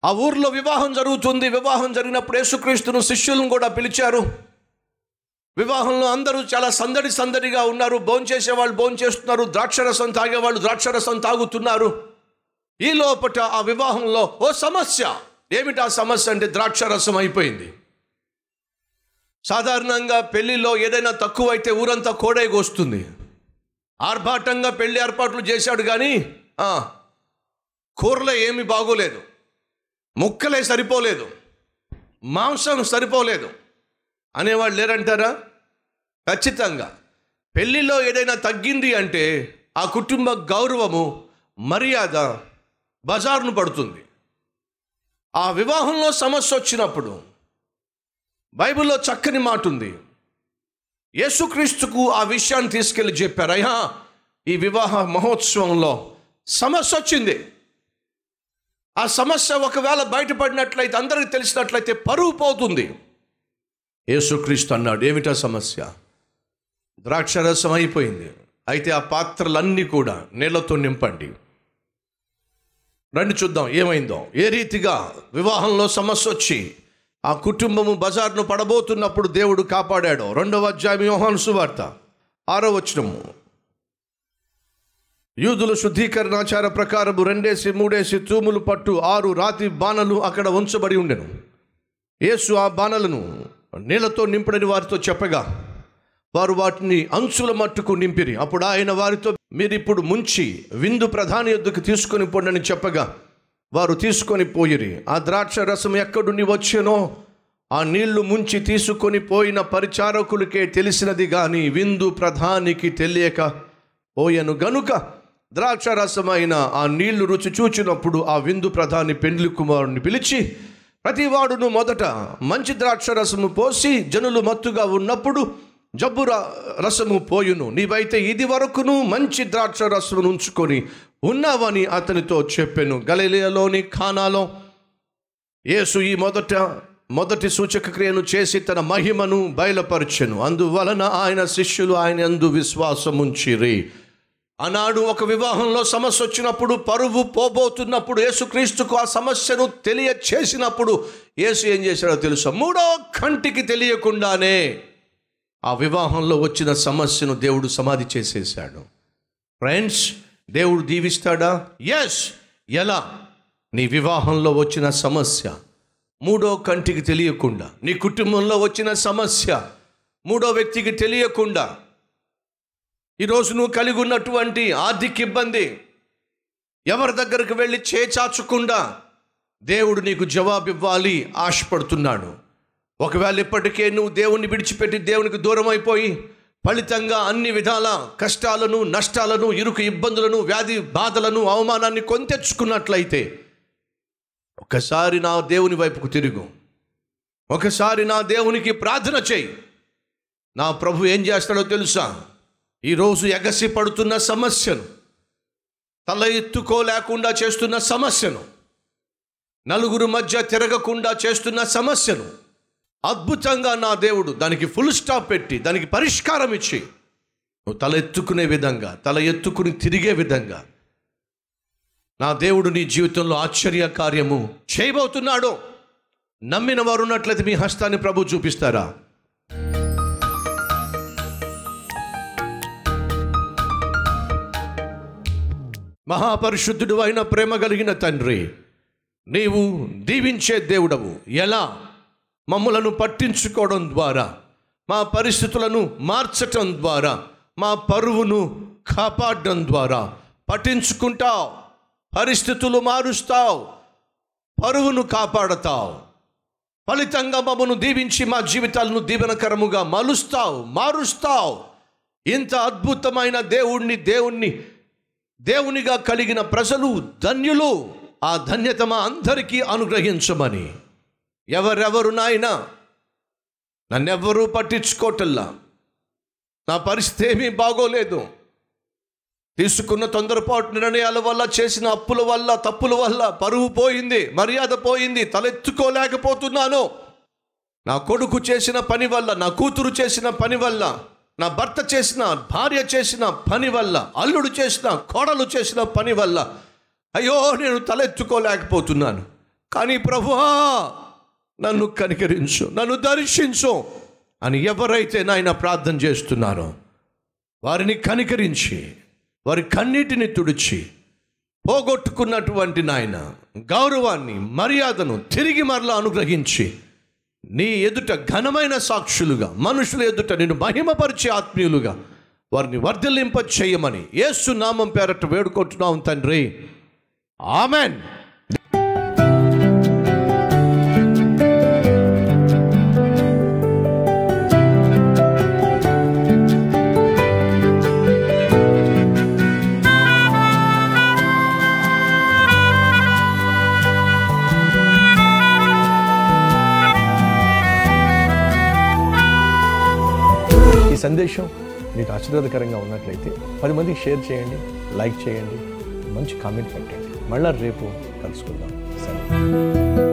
ఆ ఊర్లో వివాహం జరుగుతుంది వివాహం జరిగినప్పుడు యేసుక్రీస్తును శిష్యులను కూడా పిలిచారు వివాహంలో అందరూ చాలా సందడి సందడిగా ఉన్నారు భోంచేసే వాళ్ళు భోంచేస్తున్నారు ద్రాక్షరసం తాగేవాళ్ళు ద్రాక్షరసం తాగుతున్నారు ఈ లోపట ఆ వివాహంలో ఓ సమస్య ఏమిటి ఆ సమస్య అంటే ద్రాక్షరసం అయిపోయింది సాధారణంగా పెళ్లిలో ఏదైనా తక్కువైతే ఊరంతా కోడేగొస్తుంది ఆర్భాటంగా పెళ్లి ఏర్పాట్లు చేశాడు కానీ ఆ, కూరలో ఏమీ బాగోలేదు ముక్కలే సరిపోలేదు మాంసం సరిపోలేదు అనేవాళ్ళు లేరంటారా ఖచ్చితంగా పెళ్లిలో ఏదైనా తగ్గింది అంటే ఆ కుటుంబ గౌరవము మర్యాద బజారును పడుతుంది ఆ వివాహంలో సమస్య వచ్చినప్పుడు బైబిల్లో చక్కని మాట ఉంది యేసుక్రీస్తుకు ఆ విషయాన్ని తీసుకెళ్ళి చెప్పారు అయ్యా ఈ వివాహ మహోత్సవంలో సమస్య వచ్చింది ఆ సమస్య ఒకవేళ బయటపడినట్లయితే అందరికి తెలిసినట్లయితే పరువు పోతుంది యేసుక్రీస్తు అన్నాడు ఏమిటా సమస్య ద్రాక్షరసం అయిపోయింది అయితే ఆ పాత్రలన్నీ కూడా నీళ్లతో నింపండి రండి చూద్దాం ఏమైందో ఏ రీతిగా వివాహంలో సమస్య వచ్చి ఆ కుటుంబము బజార్ను పడబోతున్నప్పుడు దేవుడు కాపాడాడు రెండవ అధ్యాయం యోహాను సువార్త ఆరో వచనము యూదుల శుద్ధీకరణాచార ప్రకారము రెండేసి మూడేసి తూములు పట్టు ఆరు రాతి బాణలు అక్కడ ఉంచబడి ఉండెను యేసు ఆ బాణలను నీళ్లతో నింపడని వారితో చెప్పగా వారు వాటిని అంచుల మట్టుకు నింపిరి అప్పుడు ఆయన వారితో మీరు ఇప్పుడు ముంచి విందు ప్రధాని యొద్దకు తీసుకొని పొండని చెప్పగా వారు తీసుకొని పోయిరి ఆ ద్రాక్ష రసం ఎక్కడుండి వచ్చేనో ఆ నీళ్లు ముంచి తీసుకొని పోయిన పరిచారకులకే తెలిసినది గాని విందు ప్రధానికి తెలియక పోయెను గనుక ద్రాక్ష రసమైన ఆ నీళ్లు రుచి చూచినప్పుడు ఆ విందు ప్రధాని పెండ్లి కుమారుని పిలిచి ప్రతివాడును మొదట మంచి ద్రాక్ష రసము పోసి జనులు మత్తుగా ఉన్నప్పుడు జబ్బు ర- రసము పోయును నీవైతే ఇది వరకును మంచి ద్రాక్ష రసమును ఉంచుకొని ఉన్నావని అతనితో చెప్పెను గలిలియలోని ఖానాలో యేసు ఈ మొదట మొదటి సూచక క్రియను చేసి తన మహిమను బయలుపరచెను అందువలన ఆయన శిష్యులు ఆయన అందు విశ్వాసముంచిరి ఆనాడు ఒక వివాహంలో సమస్య వచ్చినప్పుడు పరువు పోబోతున్నప్పుడు యేసుక్రీస్తుకు ఆ సమస్యను తెలియచేసినప్పుడు యేసు ఏం చేశాడో తెలుసా మూడో కంటికి తెలియకుండానే ఆ వివాహంలో వచ్చిన సమస్యను దేవుడు సమాధి చేసేసాడు ఫ్రెండ్స్ దేవుడు దీవిస్తాడా ఎస్ ఎలా నీ వివాహంలో వచ్చిన సమస్య మూడో కంటికి తెలియకుండా నీ కుటుంబంలో వచ్చిన సమస్య మూడో వ్యక్తికి తెలియకుండా ఈరోజు నువ్వు కలిగి ఉన్నటువంటి ఆర్థిక ఇబ్బంది ఎవరి దగ్గరకు వెళ్ళి చేచాచకుండా దేవుడు నీకు జవాబు ఇవ్వాలి ఆశపడుతున్నాడు ఒకవేళ ఇప్పటికే నువ్వు దేవుణ్ణి విడిచిపెట్టి దేవునికి దూరం అయిపోయి ఫలితంగా అన్ని విధాల కష్టాలను నష్టాలను ఇరుకు ఇబ్బందులను వ్యాధి బాధలను అవమానాన్ని కొంతెచ్చుకున్నట్లయితే ఒకసారి నా దేవుని వైపుకు తిరుగు ఒకసారి నా దేవునికి ప్రార్థన చేయి నా ప్రభు ఏం చేస్తాడో తెలుసా ఈరోజు ఎగసి పడుతున్న సమస్యను తల ఎత్తుకోలేకుండా చేస్తున్న సమస్యను నలుగురు మధ్య తిరగకుండా చేస్తున్న సమస్యను అద్భుతంగా నా దేవుడు దానికి ఫుల్ స్టాప్ పెట్టి దానికి పరిష్కారం ఇచ్చి నువ్వు తల ఎత్తుకునే విధంగా తల ఎత్తుకుని తిరిగే విధంగా నా దేవుడు నీ జీవితంలో ఆశ్చర్య కార్యము చేయబోతున్నాడు నమ్మిన వారు ఉన్నట్లయితే మీ హస్తాన్ని ప్రభు చూపిస్తారా మహాపరిశుద్ధుడు అయిన ప్రేమ కలిగిన తండ్రి నీవు దీవించే దేవుడవు ఎలా మమ్మలను పట్టించుకోవడం ద్వారా మా పరిస్థితులను మార్చటం ద్వారా మా పరువును కాపాడడం ద్వారా పట్టించుకుంటావు పరిస్థితులు మారుస్తావు పరువును కాపాడతావు ఫలితంగా మమ్మను దీవించి మా జీవితాలను దీవెనకరముగా మలుస్తావు మారుస్తావు ఇంత అద్భుతమైన దేవుణ్ణి దేవుణ్ణి దేవునిగా కలిగిన ప్రజలు ధన్యులు ఆ ధన్యత మా అందరికీ అనుగ్రహించమని ఎవరెవరు నాయనా నన్నెవ్వరూ పట్టించుకోవటల్లా నా పరిస్థితి ఏమీ బాగోలేదు తీసుకున్న తొందరపాటు నిర్ణయాల వల్ల చేసిన అప్పుల వల్ల తప్పుల వల్ల పరువు పోయింది మర్యాద పోయింది తలెత్తుకోలేకపోతున్నాను నా కొడుకు చేసిన పని వల్ల నా కూతురు చేసిన పని వల్ల నా భర్త చేసిన భార్య చేసిన పని వల్ల అల్లుడు చేసిన కోడలు చేసిన పని వల్ల అయ్యో నేను తలెత్తుకోలేకపోతున్నాను కానీ ప్రభువా నన్ను కనికరించు నన్ను దర్శించు అని ఎవరైతే నాయన ప్రార్థన చేస్తున్నారో వారిని కనికరించి వారి కన్నీటిని తుడిచి పోగొట్టుకున్నటువంటి నాయన గౌరవాన్ని మర్యాదను తిరిగి మరలా అనుగ్రహించి నీ ఎదుట ఘనమైన సాక్షులుగా మనుషుల ఎదుట నిన్ను మహిమపరిచే ఆత్మీయులుగా వారిని వర్ధలింప చేయమని యేసు నామం పేరట వేడుకుంటున్నాం తండ్రి ఆమెన్ ఈ సందేశం మీకు ఆశీర్వాదకరంగా ఉన్నట్లయితే పది మందికి షేర్ చేయండి లైక్ చేయండి మంచి కామెంట్ పెట్టండి మళ్ళా రేపు కలుసుకుందాం సరే